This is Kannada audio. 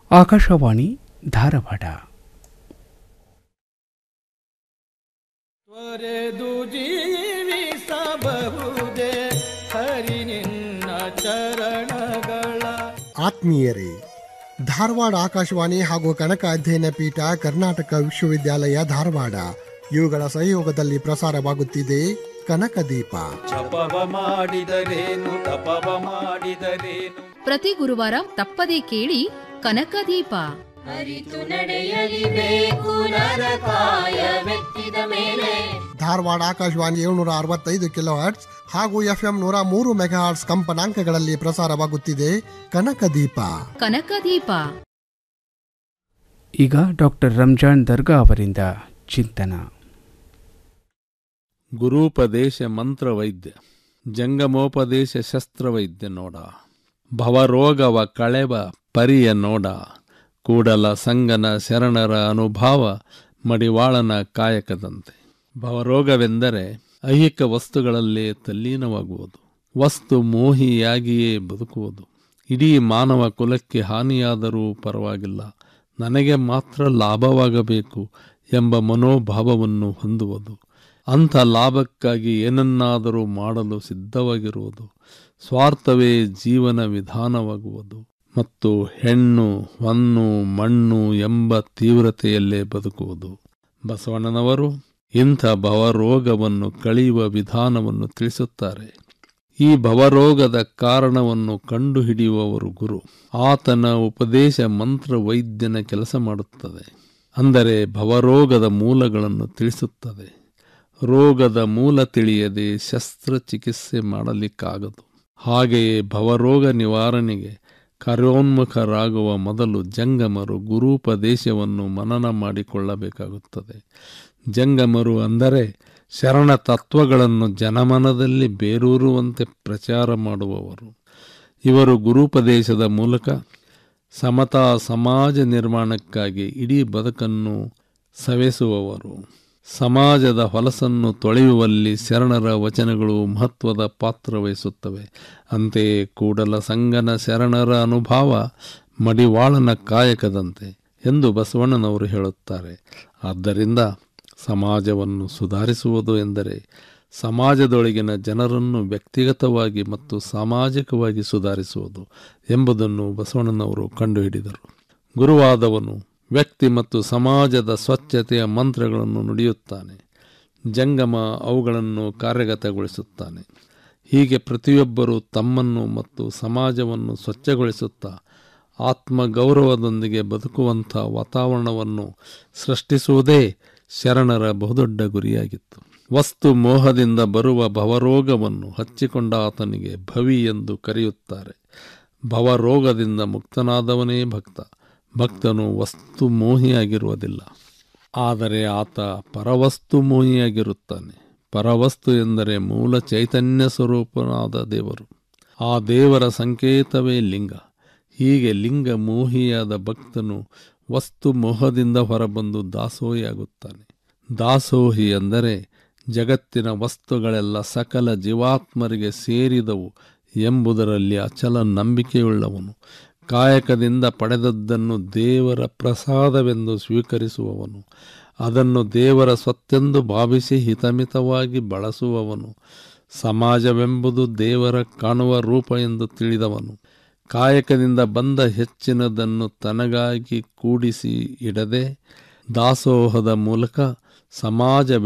ಆಕಾಶವಾಣಿ ಧಾರವಾಡ ತ್ವರೆದು ಜೀವಿಸಬಹುದೇ ಹರಿ ನಿನ್ನ ಚರಣಗಳ ಆತ್ಮೀಯರೇ ಧಾರವಾಡ ಆಕಾಶವಾಣಿ ಹಾಗೂ ಕನಕ ಅಧ್ಯಯನ ಪೀಠ ಕರ್ನಾಟಕ ವಿಶ್ವವಿದ್ಯಾಲಯ ಧಾರವಾಡ ಇವುಗಳ ಸಹಯೋಗದಲ್ಲಿ ಪ್ರಸಾರವಾಗುತ್ತಿದೆ ಕನಕ ದೀಪ ಜಪವ ಮಾಡಿದರೇನು ತಪವ ಮಾಡಿದರೇನು ಪ್ರತಿ ಗುರುವಾರ ತಪ್ಪದೇ ಕೇಳಿ ಕನಕದೀಪ ಅರಿತು ನಡೆಯಲಿಬೇಕು ನರಕಾಯ ಮೆತ್ತಿದ ಮೇಲೆ ಧಾರವಾಡ ಆಕಾಶವಾಣಿ ಏಳ್ನೂರ ಅರವತ್ತೈದು ಕಿಲೋ ಹರ್ಟ್ಸ್ ಹಾಗೂ ಎಫ್ಎಂ ನೂರ ಮೂರು ಮೆಗಾ ಹರ್ಟ್ಸ್ ಕಂಪನಾಂಕಗಳಲ್ಲಿ ಪ್ರಸಾರವಾಗುತ್ತಿದೆ ಕನಕ ದೀಪ ಕನಕದೀಪ ಈಗ ಡಾಕ್ಟರ್ ರಂಜಾನ್ ದರ್ಗಾ ಅವರಿಂದ ಚಿಂತನ ಗುರೂಪದೇಶ ಮಂತ್ರವೈದ್ಯ ಜಂಗಮೋಪದೇಶ ಶಸ್ತ್ರವೈದ್ಯ ನೋಡ ಭವರೋಗವ ಕಳೆವ ಪರಿಯ ನೋಡ ಕೂಡಲ ಸಂಗನ ಶರಣರ ಅನುಭಾವ ಮಡಿವಾಳನ ಕಾಯಕದಂತೆ ಭವರೋಗವೆಂದರೆ ಐಹಿಕ ವಸ್ತುಗಳಲ್ಲೇ ತಲ್ಲೀನವಾಗುವುದು ವಸ್ತು ಮೋಹಿಯಾಗಿಯೇ ಬದುಕುವುದು ಇಡೀ ಮಾನವ ಕುಲಕ್ಕೆ ಹಾನಿಯಾದರೂ ಪರವಾಗಿಲ್ಲ ನನಗೆ ಮಾತ್ರ ಲಾಭವಾಗಬೇಕು ಎಂಬ ಮನೋಭಾವವನ್ನು ಹೊಂದುವುದು ಅಂಥ ಲಾಭಕ್ಕಾಗಿ ಏನನ್ನಾದರೂ ಮಾಡಲು ಸಿದ್ಧವಾಗಿರುವುದು ಸ್ವಾರ್ಥವೇ ಜೀವನ ವಿಧಾನವಾಗುವುದು ಮತ್ತು ಹೆಣ್ಣು ಹೊನ್ನು ಮಣ್ಣು ಎಂಬ ತೀವ್ರತೆಯಲ್ಲೇ ಬದುಕುವುದು ಬಸವಣ್ಣನವರು ಇಂಥ ಭವರೋಗವನ್ನು ಕಳೆಯುವ ವಿಧಾನವನ್ನು ತಿಳಿಸುತ್ತಾರೆ ಈ ಭವರೋಗದ ಕಾರಣವನ್ನು ಕಂಡುಹಿಡಿಯುವವರು ಗುರು ಆತನ ಉಪದೇಶ ಮಂತ್ರ ವೈದ್ಯನ ಕೆಲಸ ಮಾಡುತ್ತದೆ ಅಂದರೆ ಭವರೋಗದ ಮೂಲಗಳನ್ನು ತಿಳಿಸುತ್ತದೆ ರೋಗದ ಮೂಲ ತಿಳಿಯದೆ ಶಸ್ತ್ರಚಿಕಿತ್ಸೆ ಮಾಡಲಿಕ್ಕಾಗದು ಹಾಗೆಯೇ ಭವರೋಗ ನಿವಾರಣೆಗೆ ಕಾರ್ಯೋನ್ಮುಖರಾಗುವ ಮೊದಲು ಜಂಗಮರು ಗುರೂಪದೇಶವನ್ನು ಮನನ ಮಾಡಿಕೊಳ್ಳಬೇಕಾಗುತ್ತದೆ ಜಂಗಮರು ಅಂದರೆ ಶರಣ ತತ್ವಗಳನ್ನು ಜನಮನದಲ್ಲಿ ಬೇರೂರುವಂತೆ ಪ್ರಚಾರ ಮಾಡುವವರು ಇವರು ಗುರುಪದೇಶದ ಮೂಲಕ ಸಮತಾ ಸಮಾಜ ನಿರ್ಮಾಣಕ್ಕಾಗಿ ಇಡೀ ಬದುಕನ್ನು ಸವೆಸುವವರು ಸಮಾಜದ ಹೊಲಸನ್ನು ತೊಳೆಯುವಲ್ಲಿ ಶರಣರ ವಚನಗಳು ಮಹತ್ವದ ಪಾತ್ರ ವಹಿಸುತ್ತವೆ ಅಂತೆಯೇ ಕೂಡಲ ಸಂಗನ ಶರಣರ ಅನುಭವ ಮಡಿವಾಳನ ಕಾಯಕದಂತೆ ಎಂದು ಬಸವಣ್ಣನವರು ಹೇಳುತ್ತಾರೆ ಆದ್ದರಿಂದ ಸಮಾಜವನ್ನು ಸುಧಾರಿಸುವುದು ಎಂದರೆ ಸಮಾಜದೊಳಗಿನ ಜನರನ್ನು ವ್ಯಕ್ತಿಗತವಾಗಿ ಮತ್ತು ಸಾಮಾಜಿಕವಾಗಿ ಸುಧಾರಿಸುವುದು ಎಂಬುದನ್ನು ಬಸವಣ್ಣನವರು ಕಂಡುಹಿಡಿದರು ಗುರುವಾದವನು ವ್ಯಕ್ತಿ ಮತ್ತು ಸಮಾಜದ ಸ್ವಚ್ಛತೆಯ ಮಂತ್ರಗಳನ್ನು ನುಡಿಯುತ್ತಾನೆ ಜಂಗಮ ಅವುಗಳನ್ನು ಕಾರ್ಯಗತಗೊಳಿಸುತ್ತಾನೆ ಹೀಗೆ ಪ್ರತಿಯೊಬ್ಬರೂ ತಮ್ಮನ್ನು ಮತ್ತು ಸಮಾಜವನ್ನು ಸ್ವಚ್ಛಗೊಳಿಸುತ್ತಾ ಆತ್ಮಗೌರವದೊಂದಿಗೆ ಬದುಕುವಂಥ ವಾತಾವರಣವನ್ನು ಸೃಷ್ಟಿಸುವುದೇ ಶರಣರ ಬಹುದೊಡ್ಡ ಗುರಿಯಾಗಿತ್ತು ವಸ್ತು ಮೋಹದಿಂದ ಬರುವ ಭವರೋಗವನ್ನು ಹಚ್ಚಿಕೊಂಡ ಆತನಿಗೆ ಭವಿ ಎಂದು ಕರೆಯುತ್ತಾರೆ ಭವರೋಗದಿಂದ ಮುಕ್ತನಾದವನೇ ಭಕ್ತ ಭಕ್ತನು ವಸ್ತು ಮೋಹಿಯಾಗಿರುವುದಿಲ್ಲ ಆದರೆ ಆತ ಪರವಸ್ತು ಮೋಹಿಯಾಗಿರುತ್ತಾನೆ ಪರವಸ್ತು ಎಂದರೆ ಮೂಲ ಚೈತನ್ಯ ಸ್ವರೂಪನಾದ ದೇವರು ಆ ದೇವರ ಸಂಕೇತವೇ ಲಿಂಗ ಹೀಗೆ ಲಿಂಗ ಮೋಹಿಯಾದ ಭಕ್ತನು ವಸ್ತು ಮೋಹದಿಂದ ಹೊರಬಂದು ದಾಸೋಹಿಯಾಗುತ್ತಾನೆ ದಾಸೋಹಿ ಎಂದರೆ ಜಗತ್ತಿನ ವಸ್ತುಗಳೆಲ್ಲ ಸಕಲ ಜೀವಾತ್ಮರಿಗೆ ಸೇರಿದವು ಎಂಬುದರಲ್ಲಿ ಅಚಲ ನಂಬಿಕೆಯುಳ್ಳವನು ಕಾಯಕದಿಂದ ಪಡೆದದ್ದನ್ನು ದೇವರ ಪ್ರಸಾದವೆಂದು ಸ್ವೀಕರಿಸುವವನು ಅದನ್ನು ದೇವರ ಸ್ವತ್ತೆಂದು ಭಾವಿಸಿ ಹಿತಮಿತವಾಗಿ ಬಳಸುವವನು ಸಮಾಜವೆಂಬುದು ದೇವರ ಕಾಣುವ ರೂಪ ಎಂದು ತಿಳಿದವನು ಕಾಯಕದಿಂದ ಬಂದ ಹೆಚ್ಚಿನದನ್ನು ತನಗಾಗಿ ಕೂಡಿಸಿ ಇಡದೆ ದಾಸೋಹದ ಮೂಲಕ ಸಮಾಜ